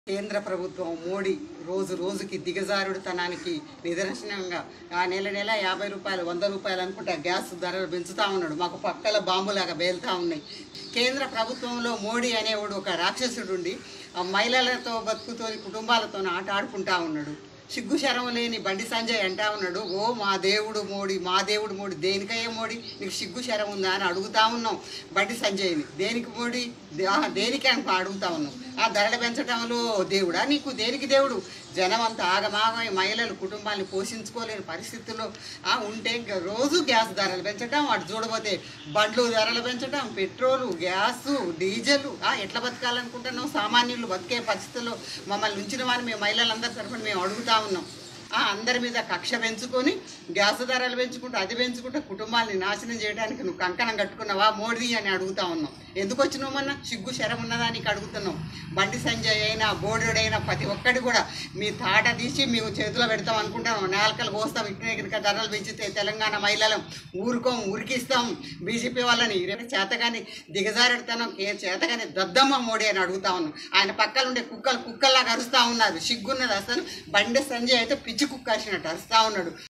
కేంద్ర ప్రభుత్వం మోడీ రోజు రోజుకి దిగజారుడుతనానికి నిదర్శనంగా ఆ నెల నెల యాభై రూపాయలు వంద రూపాయలు అనుకుంటా గ్యాస్ ధరలు పెంచుతా ఉన్నాడు మాకు పక్కల బాంబులాగా పేలుతా ఉన్నాయి కేంద్ర ప్రభుత్వంలో మోడీ అనేవాడు ఒక రాక్షసుడు ఉండి ఆ మహిళలతో బతుకుతో కుటుంబాలతో ఆట ఆడుకుంటా ఉన్నాడు సిగ్గు శరం లేని బండి సంజయ్ అంటా ఉన్నాడు ఓ మా దేవుడు మోడీ మా దేవుడు మోడీ దేనికయ్యే మోడీ నీకు సిగ్గు శరం ఉందా అని అడుగుతా ఉన్నాం బండి సంజయ్ని దేనికి మోడీ దే- ఆ, దేనికి అని అడుగుతా ఉన్నాం ఆ ధరలు పెంచడంలో దేవుడా నీకు దేనికి దేవుడు జనం అంతా ఆగమాగమై మహిళలు కుటుంబాన్ని పోషించుకోలేని పరిస్థితుల్లో ఆ, ఉంటే ఇంకా రోజు గ్యాస్ ధరలు పెంచడం అటు చూడబోతే బండ్లు ధరలు పెంచడం పెట్రోలు గ్యాసు డీజిల్ ఆ, ఎట్లా బతకాలనుకుంటున్నాం సామాన్యులు బతికే పరిస్థితుల్లో మమ్మల్ని ఉంచిన వారిని మేము మహిళలందరి తరఫున మేము అడుగుతా ఉన్నాం ఆ, అందరి మీద కక్ష పెంచుకొని గ్యాస్ ధరలు పెంచుకుంటూ అది పెంచుకుంటూ కుటుంబాన్ని నాశనం చేయడానికి నువ్వు కంకణం కట్టుకున్నావా మోడీ అని అడుగుతా ఉన్నాం ఎందుకు వచ్చినావు మొన్న సిగ్గు శరం ఉన్నదా నీకు అడుగుతున్నాం బండి సంజయ్ అయినా బోర్డుడైనా ప్రతి ఒక్కటి కూడా మీ తాట తీసి మేము చేతిలో పెడతాం అనుకుంటాం నేలకలు కోస్తాం ఇట్లా ఇటుక ధరలు పెంచితే తెలంగాణ మహిళలం ఊరుకోం ఉరికిస్తాం బీజేపీ వాళ్ళని ఇరవై చేతగాని దిగజారెడతాను కే చేతగాని దద్దమ్మ మోడీ అని అడుగుతా ఉన్నాం ఆయన పక్కన ఉండే కుక్కలు కుక్కల్లాగా అరుస్తూ ఉన్నారు సిగ్గున్నది అసలు బండి సంజయ్ అయితే పిచ్చి కుక్క అరిచినట్టు అరుస్తూ ఉన్నాడు